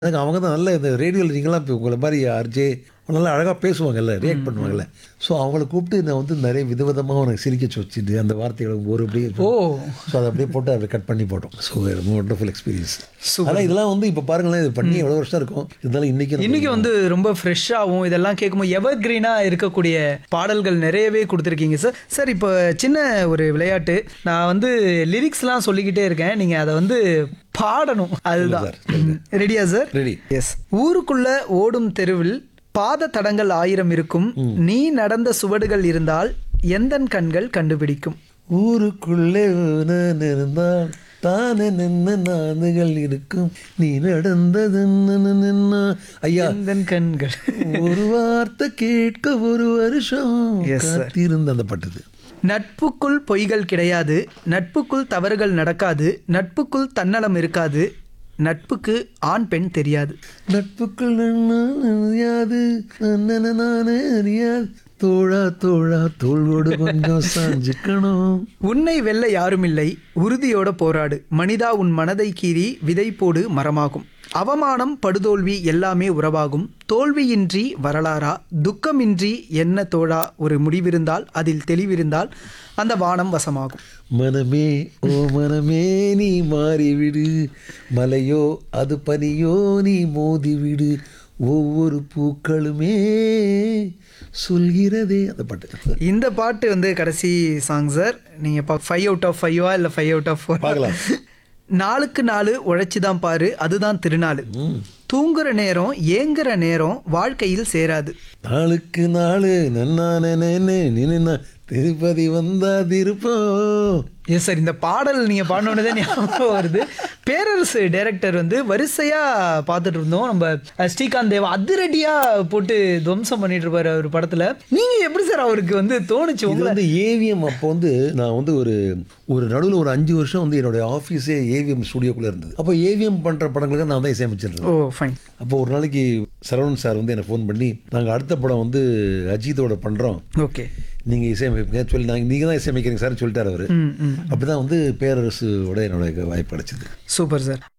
எனக்கு அவங்க தான் நல்ல இந்த ரேடியோவில் நீங்களாம் இப்போ உங்களை மாதிரி ஆர்ஜே நல்லா அழகாக பேசுவாங்கல்ல ரியாக்ட் பண்ணுவாங்கல்ல ஸோ அவங்கள கூப்பிட்டு நான் வந்து நிறைய விதவிதமாக உனக்கு சிரிக்க வச்சுட்டு அந்த வார்த்தைகளை ஒரு அப்படியே ஓ ஸோ அதை அப்படியே போட்டு அதை கட் பண்ணி போட்டோம் ஸோ ஒண்டர்ஃபுல் எக்ஸ்பீரியன்ஸ் ஆனால் இதெல்லாம் வந்து இப்போ பாருங்களேன் இது பண்ணி எவ்வளோ வருஷம் இருக்கும் இருந்தாலும் இன்னைக்கு நம்ம- இன்னைக்கு வந்து ரொம்ப ஃப்ரெஷ்ஷாகவும் இதெல்லாம் கேட்கும்போது எவர் கிரீனாக இருக்கக்கூடிய பாடல்கள் நிறையவே கொடுத்துருக்கீங்க சார் சார் இப்போ சின்ன ஒரு விளையாட்டு நான் வந்து லிரிக்ஸ்லாம் சொல்லிக்கிட்டே இருக்கேன் நீங்கள் அதை வந்து பாடணும் அதுதான் ரெடியா சார் ரெடி எஸ் ஊருக்குள்ள ஓடும் தெருவில் பாத தடங்கள் ஆயிரம் இருக்கும் நீ நடந்த சுவடுகள் இருந்தால் எந்தன் கண்கள் கண்டுபிடிக்கும் ஊருக்குள்ளே நான் இருந்தால் தானே நின்ன நாதுகள் இருக்கும் நீ நடந்தது நின்னா ஐயா எந்தன் கண்கள் ஒரு வார்த்தை கேட்க ஒரு வருஷம் Yes, sir. காத்திருந்த அந்த பட்டுது நட்புக்குள் பொய்கள் கிடையாது நட்புக்குள் தவறுகள் நடக்காது நட்புக்குள் தன்னலம் இருக்காது நட்புக்கு ஆண் பெண் தெரியாது நட்புக்குள் நான் அறியாது நன்னன நானே அறியாது தோழா தோழா தோள்கோடு கொஞ்சம் சாஞ்சுக்கணும் உன்னை வெல்ல யாருமில்லை உறுதியோட போராடு மனிதா உன் மனதை கீறி விதை போடு மரமாகும் அவமானம் படுதோல்வி எல்லாமே உறவாகும் தோல்வியின்றி வரலாறா துக்கமின்றி என்ன தோழா ஒரு முடிவிருந்தால் அதில் தெளிவிருந்தால் அந்த வானம் வசமாகும் மனமே ஓ மனமே நீ மாறிவிடு மலையோ அது பனியோ நீ மோதிவிடு ஒவ்வொரு பூக்களுமே சொல்கிறதே அந்த பாட்டு இந்த பாட்டு வந்து கடைசி சாங் சார் நீங்கள் ஃபைவ் அவுட் ஆஃப் ஃபைவா இல்லை ஃபைவ் அவுட் ஆஃப் ஃபோர் பார்க்கலாம். நாளுக்கு நாள் உழைச்சி தான் பாரு அதுதான் திருநாள் தூங்குற நேரம் ஏங்குற நேரம் வாழ்க்கையில் சேராது நாளுக்கு நாளு நன்னானே நின்னா திருப்பதி வந்தா திருப்போம் எஸ் சார் இந்த பாடல் நீங்கள் பாடினோடனே ஞாபகம் வருது பேரரசு டைரக்டர் வந்து வரிசையாக பார்த்துட்டு இருந்தோம் நம்ம அஹ், ஸ்ரீகாந்த் தேவா அதிரடியாக போட்டு துவம்சம் பண்ணிட்டு இருப்பாரு அவர் படத்தில் நீங்கள் எப்படி சார் அவருக்கு வந்து தோணுச்சு இது உங்களை வந்து ஏவிஎம் அப்போ வந்து நான் வந்து ஒரு ஒரு நடுவில் ஒரு அஞ்சு வருஷம் வந்து என்னுடைய ஆஃபீஸே ஏவிஎம் ஸ்டுடியோக்குள்ளே இருந்தது அப்போ ஏவிஎம் பண்ணுற படங்களுக்கு நான் தான் இசையமைச்சிருந்தேன் ஓ ஃபைன் அப்போ ஒரு நாளைக்கு சரவணன் சார் வந்து எனக்கு ஃபோன் பண்ணி நாங்கள் அடுத்த படம் வந்து அஜித்தோட பண்ணுறோம் ஓகே நீங்கள் இசையமைப்பீங்க சொல்லி நாங்கள் நீங்கள் தான் இசையமைக்கிறீங்க சார்னு சொல்லிட்டார் அவர் ம் ம் அப்படி தான் வந்து பேரரசுவோட என்னோட வாய்ப்பு கிடைச்சது சூப்பர் சார்